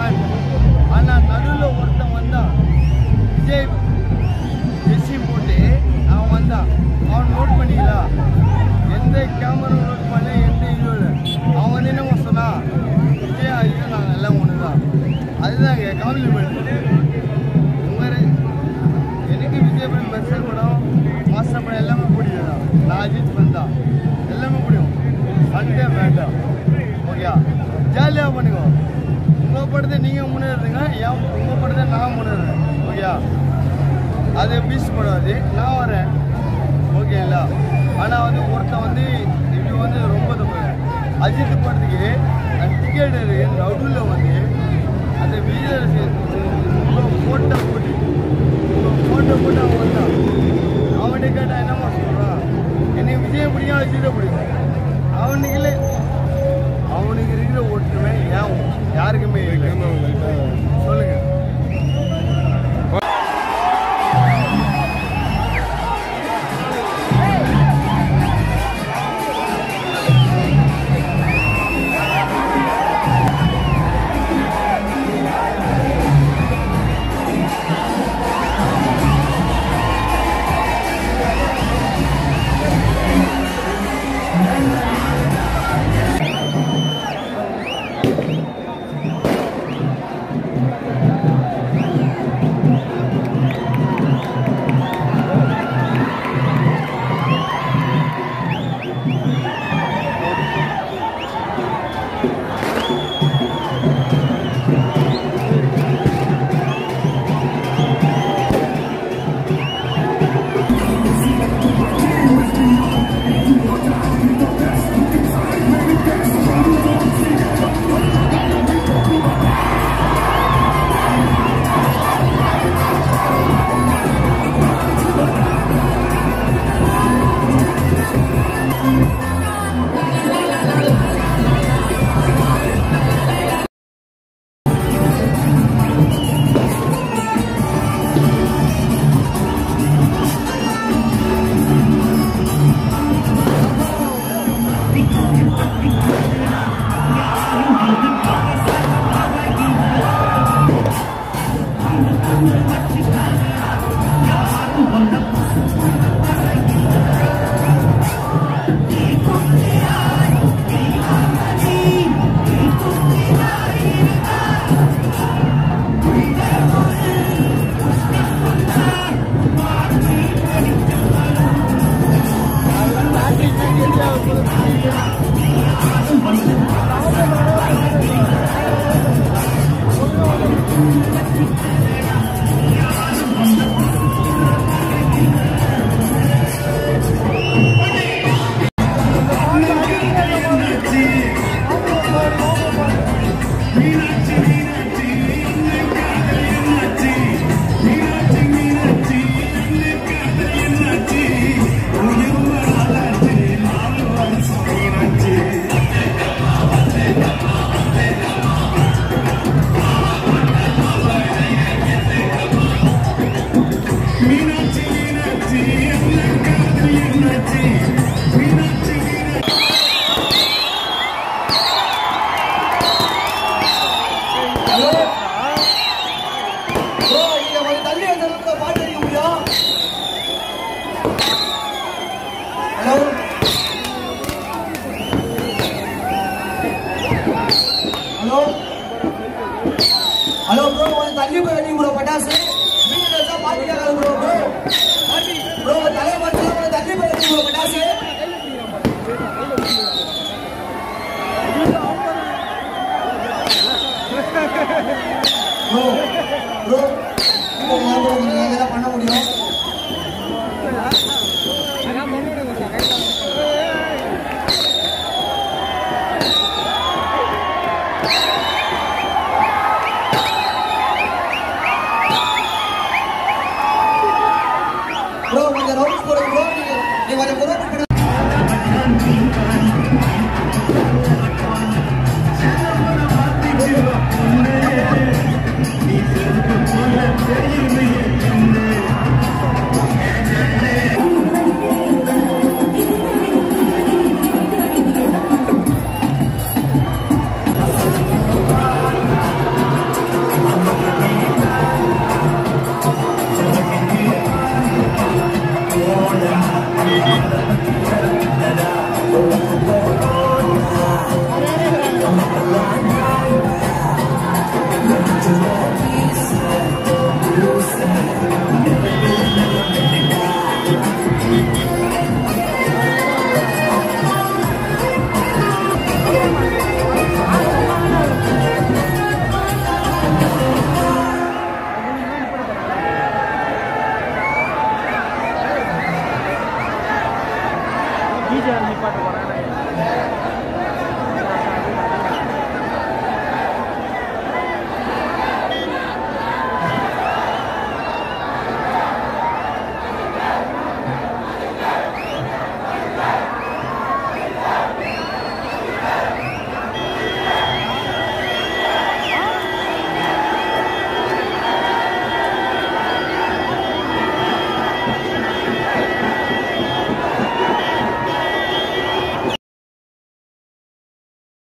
fan ஆனால் நடுவில் ஒருத்தன் வந்தான் விஜய் ஜெஸ்ஸி போட்டு அவன் வந்தான் அவன் நோட் பண்ணிக்கலாம் எந்த கேமரா நோட் பண்ணல எந்த இதுவும் இல்லை அவன் வந்து என்ன சொன்னான் விஜய் அஜித் நாங்கள் எல்லாம் ஒன்று தான் அதுதாங்க காம்ப்ளிமெண்ட் உங்கள் எனக்கு விஜய் படம் மெர்சல் படம் மாஸ்டர் படம் எல்லாமே பிடிக்கும் நான் அஜித் ஃபேன் தான் எல்லாமே பிடிக்கும் சண்டே வேண்டாம் ஓகே ஜாலியாக பண்ணுங்க உங்கள் படத்தை நீங்கள் முன்னேறுங்க என் உங்கள் படத்தை நான் முன்னேறேன் ஓகே அது மிஸ் பண்ணாது நான் வரேன் ஓகேங்களா ஆனால் வந்து ஒருத்தன் வந்து இது வந்து ரொம்ப தப்பு அஜித் படத்துக்கு அந்த டிக்கெட் நடுவில் வந்து அந்த விஜய் ஃபோட்டோ போட்டு ஃபோட்டோ போட்டு அவன் வந்தான் அவன்கிட்ட கேட்டால் என்னம்மா சொல்கிறான் எனக்கு விஜய் பிடிக்கும் அஜித்தை பிடிக்கும் அவனுக்கு இல்லை அவனுக்கு இருக்கிற ஒற்றுமை ஏன் யாருக்குமே இல்லை சொல்லுங்க ப்ரோ இங்க கொஞ்சம் தள்ளி வந்த இடத்துல பாட்டு அடிக்க முடியும் ஹலோ ஹலோ ஹலோ ப்ரோ கொஞ்சம் தள்ளி போய் அடிக்க முடியும் பட்டாசு